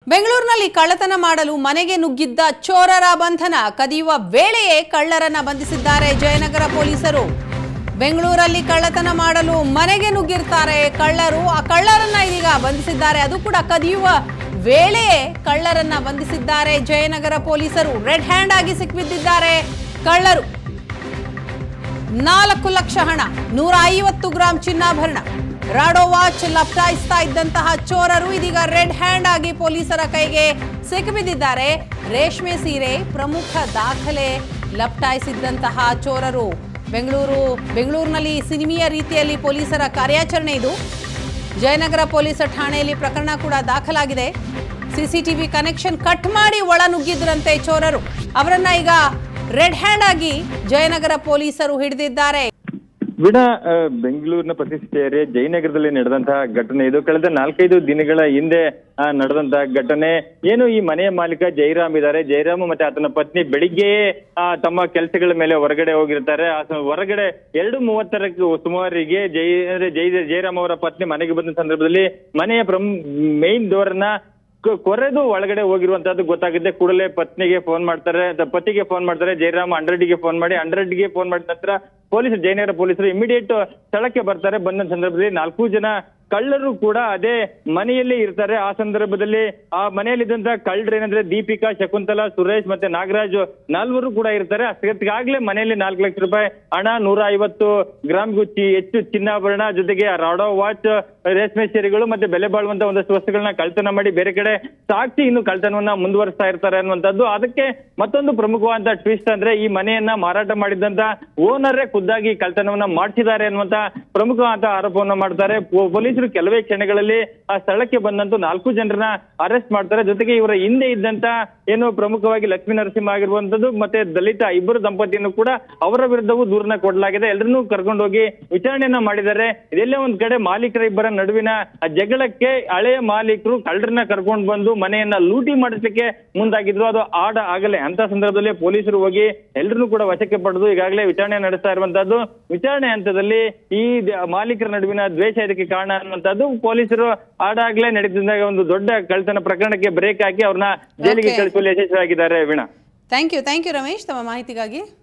ಬೆಂಗಳೂರಿನಲ್ಲಿ ಕಳ್ಳತನ ಮಾಡಲು ಮನೆಗೆ ನುಗ್ಗಿದ್ದ ಚೋರರ ಬಂಧನ ಕದಿಯುವ ವೇಳೆಯೇ ಕಳ್ಳರನ್ನ ಬಂಧಿಸಿದ್ದಾರೆ ಜಯನಗರ ಪೊಲೀಸರು ಬೆಂಗಳೂರಲ್ಲಿ ಕಳ್ಳತನ ಮಾಡಲು ಮನೆಗೆ ನುಗ್ಗಿರ್ತಾರೆ ಕಳ್ಳರು ಆ ಕಳ್ಳರನ್ನ ಇದೀಗ ಬಂಧಿಸಿದ್ದಾರೆ ಅದು ಕೂಡ ಕದಿಯುವ ವೇಳೆಯೇ ಕಳ್ಳರನ್ನ ಬಂಧಿಸಿದ್ದಾರೆ ಜಯನಗರ ಪೊಲೀಸರು ರೆಡ್ ಹ್ಯಾಂಡ್ ಆಗಿ ಸಿಕ್ಬಿದ್ದಿದ್ದಾರೆ ಕಳ್ಳರು ನಾಲ್ಕು ಲಕ್ಷ ಹಣ ನೂರ ಐವತ್ತು ಗ್ರಾಂ ಚಿನ್ನಾಭರಣ ರಾಡೋ ವಾಚ್ ಲಪ್ಟಾಯಿಸ್ತಾ ಇದ್ದಂತಹ ಚೋರರು ಇದೀಗ ರೆಡ್ ಹ್ಯಾಂಡ್ ಆಗಿ ಪೊಲೀಸರ ಕೈಗೆ ಸಿಕ್ಕಿಬಿದ್ದಿದ್ದಾರೆ ರೇಷ್ಮೆ ಸೀರೆ ಪ್ರಮುಖ ದಾಖಲೆ ಲಪ್ಟಾಯಿಸಿದ್ದಂತಹ ಚೋರರು ಬೆಂಗಳೂರು ಬೆಂಗಳೂರಿನಲ್ಲಿ ಸಿನಿಮೀಯ ರೀತಿಯಲ್ಲಿ ಪೊಲೀಸರ ಕಾರ್ಯಾಚರಣೆ ಇದು ಜಯನಗರ ಪೊಲೀಸ್ ಠಾಣೆಯಲ್ಲಿ ಪ್ರಕರಣ ಕೂಡ ದಾಖಲಾಗಿದೆ ಸಿಸಿಟಿವಿ ಕನೆಕ್ಷನ್ ಕಟ್ ಮಾಡಿ ಒಳ ನುಗ್ಗಿದ್ರಂತೆ ಚೋರರು ಅವರನ್ನ ಈಗ ರೆಡ್ ಹ್ಯಾಂಡ್ ಆಗಿ ಜಯನಗರ ಪೊಲೀಸರು ಹಿಡಿದಿದ್ದಾರೆ ವೀಣಾ ಆ, ಬೆಂಗಳೂರಿನ ಪ್ರತಿಷ್ಠಿತ ಏರಿಯಾ ಜಯನಗರದಲ್ಲಿ ನಡೆದಂತಹ ಘಟನೆ ಇದು ಕಳೆದ ನಾಲ್ಕೈದು ದಿನಗಳ ಹಿಂದೆ ಆ, ನಡೆದಂತಹ ಘಟನೆ ಏನು ಈ ಮನೆಯ ಮಾಲೀಕ ಜಯರಾಮ್ ಇದ್ದಾರೆ ಜಯರಾಮ್ ಮತ್ತೆ ಆತನ ಪತ್ನಿ ಬೆಳಿಗ್ಗೆಯೇ ಆ, ತಮ್ಮ ಕೆಲಸಗಳ ಮೇಲೆ ಹೊರಗಡೆ ಹೋಗಿರ್ತಾರೆ ಆ ಸ- ಹೊರಗಡೆ ಎರಡು ಮೂವತ್ತರಕ್ಕೆ ಸುಮಾರಿಗೆ ಜೈ ಅಂದ್ರೆ ಜೈ ಜಯರಾಮ್ ಅವರ ಪತ್ನಿ ಮನೆಗೆ ಬಂದ ಸಂದರ್ಭದಲ್ಲಿ ಮನೆಯ ಪ್ರಮ್ ಮೇನ್ ಡೋರ್ ನ ಕ- ಕೊರೆದು ಒಳಗಡೆ ಹೋಗಿರುವಂತದ್ದು ಗೊತ್ತಾಗುತ್ತೆ ಕೂಡಲೇ ಪತ್ನಿಗೆ ಫೋನ್ ಮಾಡ್ತಾರೆ ದ- ಪತಿಗೆ ಫೋನ್ ಮಾಡ್ತಾರೆ ಜಯರಾಮ್ ಹಂಡ್ರೆಡ್ಗೆ ಫೋನ್ ಮಾಡಿ ಹಂಡ್ರೆಡ್ಗೆ ಫೋನ್ ಮಾಡಿದ ನಂತರ ಪೊಲೀಸರು ಜಯನಗರ ಪೊಲೀಸರು ಇಮಿಡಿಯೇಟ್ ಸ್ಥಳಕ್ಕೆ ಬರ್ತಾರೆ ಬಂದ ಸಂದರ್ಭದಲ್ಲಿ ನಾಲ್ಕು ಜನ ಕಳ್ಳರು ಕೂಡ ಅದೇ ಮನೆಯಲ್ಲಿ ಇರ್ತಾರೆ ಆ ಸಂದರ್ಭದಲ್ಲಿ ಆ ಮನೆಯಲ್ಲಿದ್ದಂತ ಕಳ್ಳರು ಏನಂದ್ರೆ ದೀಪಿಕಾ ಶಕುಂತಲಾ ಸುರೇಶ್ ಮತ್ತೆ ನಾಗರಾಜ್ ನಾಲ್ವರು ಕೂಡ ಇರ್ತಾರೆ ಅಷ್ಟೊತ್ತಿಗಾಗ್ಲೇ ಮನೆಯಲ್ಲಿ ನಾಲ್ಕು ಲಕ್ಷ ರೂಪಾಯಿ ಹಣ ನೂರ ಐವತ್ತು ಗ್ರಾಮ್ ಗುಚ್ಚಿ ಹೆಚ್ಚು ಚಿನ್ನಾಭರಣ ಜೊತೆಗೆ ರಾಡೋ ವಾಚ್ ರೇಷ್ಮೆ ಸೀರೆಗಳು ಮತ್ತೆ ಬೆಲೆ ಬಾಳುವಂತ ಒಂದಷ್ಟು ವಸ್ತುಗಳನ್ನ ಕಳ್ತನ ಮಾಡಿ ಬೇರೆ ಕಡೆ ಸಾಕ್ಷಿ ಇನ್ನು ಕಳ್ತನವನ್ನ ಮುಂದುವರಿಸ್ತಾ ಇರ್ತಾರೆ ಅನ್ನುವಂಥದ್ದು ಅದಕ್ಕೆ ಮತ್ತೊಂದು ಪ್ರಮುಖವಾದ ಟ್ವಿಸ್ಟ್ ಅಂದ್ರೆ ಈ ಮನೆಯನ್ನ ಮಾರಾಟ ಮಾಡಿದಂತ ಓನರೇ ಖುದ್ದಾಗಿ ಕಳ್ತನವನ್ನ ಮಾಡಿಸಿದ್ದಾರೆ ಅನ್ನುವಂತ ಪ್ರಮುಖವಾದ ಆರೋಪವನ್ನ ಮಾಡ್ತಾರೆ ಪೊ- ಪೊಲೀಸರು ಕೆಲವೇ ಕ್ಷಣಗಳಲ್ಲಿ ಆ ಸ್ಥಳಕ್ಕೆ ಬಂದಂತೂ ನಾಲ್ಕು ಜನರನ್ನ ಅರೆಸ್ಟ್ ಮಾಡ್ತಾರೆ ಜೊತೆಗೆ ಇವರ ಹಿಂದೆ ಇದ್ದಂತ ಏನು ಪ್ರಮುಖವಾಗಿ ಲಕ್ಷ್ಮೀ ನರಸಿಂಹ ಆಗಿರುವಂತದ್ದು ಮತ್ತೆ ದಲಿತ ಇಬ್ಬರು ದಂಪತಿಯನ್ನು ಕೂಡ ಅವರ ವಿರುದ್ಧವೂ ದೂರನ್ನ ಕೊಡಲಾಗಿದೆ ಎಲ್ಲರನ್ನೂ ಕರ್ಕೊಂಡು ಹೋಗಿ ವಿಚಾರಣೆಯನ್ನ ಮಾಡಿದ್ದಾರೆ ಇದೆಲ್ಲೇ ಒಂದ್ ಕಡೆ ಮಾಲೀಕರ ಇಬ್ಬರ ನಡುವಿನ ಆ ಜಗಳಕ್ಕೆ ಹಳೆಯ ಮಾಲೀಕರು ಕಳ್ಳರನ್ನ ಕರ್ಕೊಂಡು ಬಂದು ಮನೆಯನ್ನ ಲೂಟಿ ಮಾಡಿಸ್ಲಿಕ್ಕೆ ಮುಂದಾಗಿದ್ರು ಅದು ಆಡ ಆಗಲೇ ಅಂತ ಸಂದರ್ಭದಲ್ಲಿ ಪೊಲೀಸರು ಹೋಗಿ ಎಲ್ಲರನ್ನೂ ಕೂಡ ವಶಕ್ಕೆ ಪಡೆದು ಈಗಾಗಲೇ ವಿಚಾರಣೆ ನಡೆಸ್ತಾ ಇರುವಂತದ್ದು ವಿಚಾರಣೆ ಹಂತದಲ್ಲಿ ಈ ದ- ಮಾಲೀಕರ ನಡುವಿನ ದ್ವೇಷ ಇದಕ್ಕೆ ಕಾರಣ ಅನ್ನುವಂಥದ್ದು ಪೊಲೀಸರು ಆಡಾಗ್ಲೇ ನಡೆದಿದ್ದಾಗ ಒಂದು ದೊಡ್ಡ ಕಳ್ತನ ಪ್ರಕರಣಕ್ಕೆ ಬ್ರೇಕ್ ಹಾಕಿ ಅವ್ರನ್ನ ಜೈಲಿಗೆ Okay. ಕಳಿಸುವಲ್ಲಿ ಯಶಸ್ವಿಯಾಗಿದ್ದಾರೆ Veena thank you thank you Ramesh ತಮ್ಮ ಮಾಹಿತಿಗಾಗಿ